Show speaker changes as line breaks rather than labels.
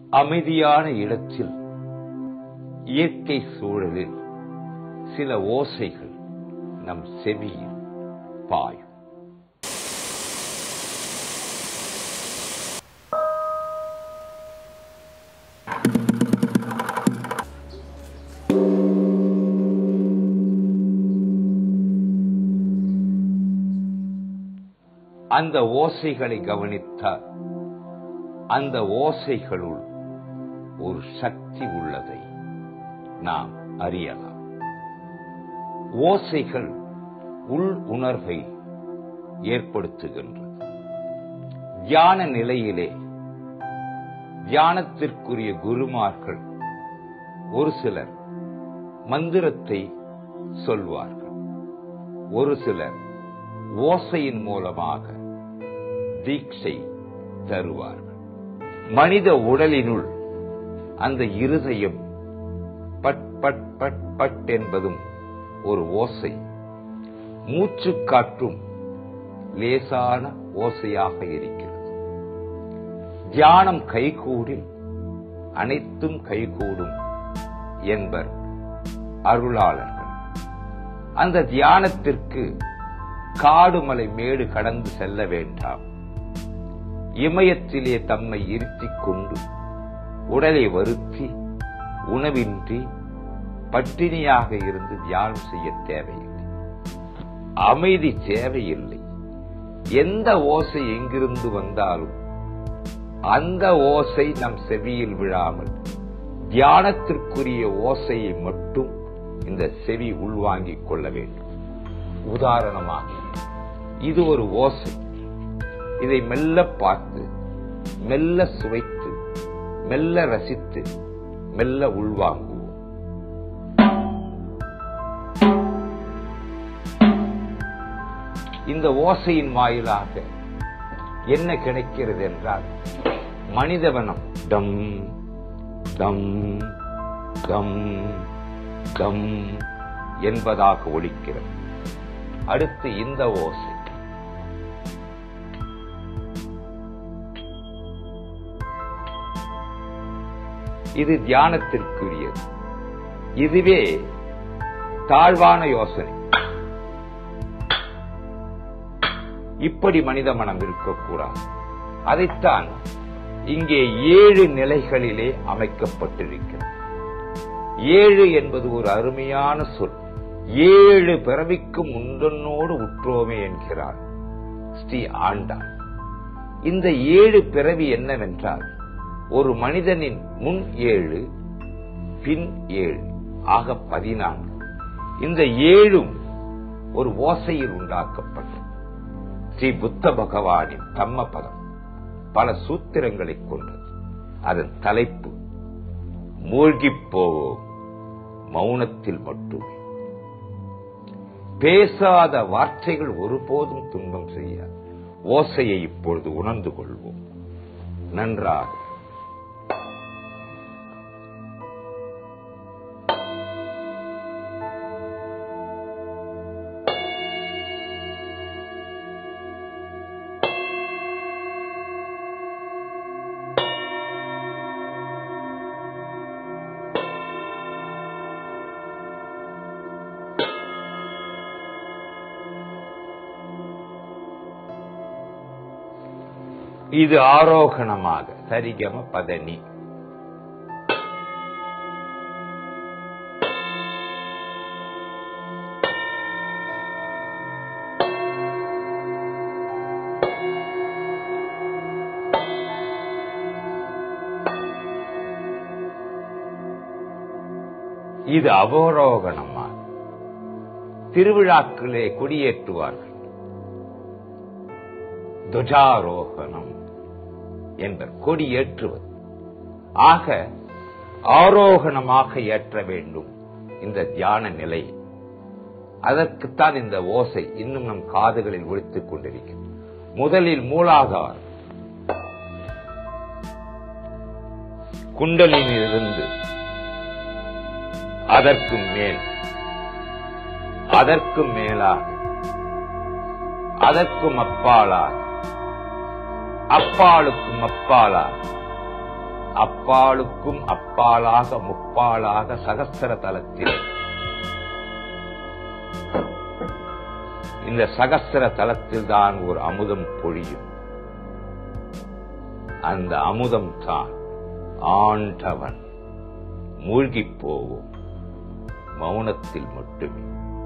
அமைதியான இடத்தில் இயற்கை சூழலில் சில ஓசைகள் நம் செவியில் பாயும் அந்த ஓசைகளை கவனித்தால் அந்த ஓசைகளுள் ஒரு சக்தி உள்ளதை நாம் அறியலாம் ஓசைகள் உள் உணர்வை ஏற்படுத்துகின்றது தியான நிலையிலே தியானத்திற்குரிய குருமார்கள் ஒரு சிலர் மந்திரத்தை சொல்வார்கள் ஒரு சிலர் ஓசையின் மூலமாக தீட்சை தருவார்கள் மனித உடலினுள் அந்த இருதயம் பட் பட் பட் பட் என்பதும் ஒரு ஓசை மூச்சு காற்றும் லேசான ஓசையாக இருக்கிறது தியானம் கைகூடில் அனைத்தும் கைகூடும் என்பர் அருளாளர்கள் அந்த தியானத்திற்கு காடு மலை மேடு கடந்து செல்ல வேண்டாம் இமயத்திலே தம்மை இருத்திக் கொண்டு உடலை வருத்தி உணவின்றி பட்டினியாக இருந்து தியானம் செய்ய தேவையில்லை அமைதி தேவையில்லை எந்த ஓசை எங்கிருந்து வந்தாலும் அந்த ஓசை நம் செவியில் விழாமல் தியானத்திற்குரிய ஓசையை மட்டும் இந்த செவி உள்வாங்கிக் கொள்ள வேண்டும் உதாரணமாக இது ஒரு ஓசை இதை மெல்ல பார்த்து மெல்ல சுவைத்து மெல்ல ரசித்து மெல்ல உள்வாங்குவோம் இந்த ஓசையின் வாயிலாக என்ன கிடைக்கிறது என்றால் மனிதவனம் டம் டம் டம் டம் என்பதாக ஒலிக்கிறது அடுத்து இந்த ஓசை இது தியானத்திற்குரியது இதுவே தாழ்வான யோசனை இப்படி மனித மனம் இருக்கக்கூடாது அதைத்தான் இங்கே ஏழு நிலைகளிலே அமைக்கப்பட்டிருக்கிறது ஏழு என்பது ஒரு அருமையான சொல் ஏழு பிறவிக்கும் முந்தன்னோடு உற்றோமே என்கிறார் ஸ்ரீ ஆண்டாள் இந்த ஏழு பிறவி என்னவென்றால் ஒரு மனிதனின் முன் ஏழு பின் ஏழு ஆக பதினான்கு இந்த ஏழும் ஒரு ஓசையில் உண்டாக்கப்பட்டது ஸ்ரீ புத்த பகவானின் தம்ம பதம் பல சூத்திரங்களை கொண்டது அதன் தலைப்பு மூழ்கிப் போவோம் மௌனத்தில் மட்டுமே பேசாத வார்த்தைகள் ஒருபோதும் துன்பம் செய்ய ஓசையை இப்பொழுது உணர்ந்து கொள்வோம் நன்றாக இது ஆரோகணமாக சரிகம பதனி இது அவரோகணமாக திருவிழாக்களே கொடியேற்றுவார்கள் துஜாரோகணம் என்பர் கொடி ஏற்றுவது ஆக ஆரோகணமாக ஏற்ற வேண்டும் இந்த தியான நிலை அதற்குத்தான் இந்த ஓசை இன்னும் நம் காதுகளில் ஒழித்துக் கொண்டிருக்கிறது முதலில் மூலாதார் குண்டலினிலிருந்து அதற்கு மேல் அதற்கு மேலாக அதற்கும் அப்பாலாக அப்பாலுக்கும் அப்பாலாக அப்பாலுக்கும் அப்பாலாக முப்பாலாக சகஸ்திர தலத்தில் இந்த சகஸ்திர தலத்தில் தான் ஒரு அமுதம் பொழியும் அந்த அமுதம் தான் ஆண்டவன் மூழ்கிப் போகும் மௌனத்தில் மட்டுமே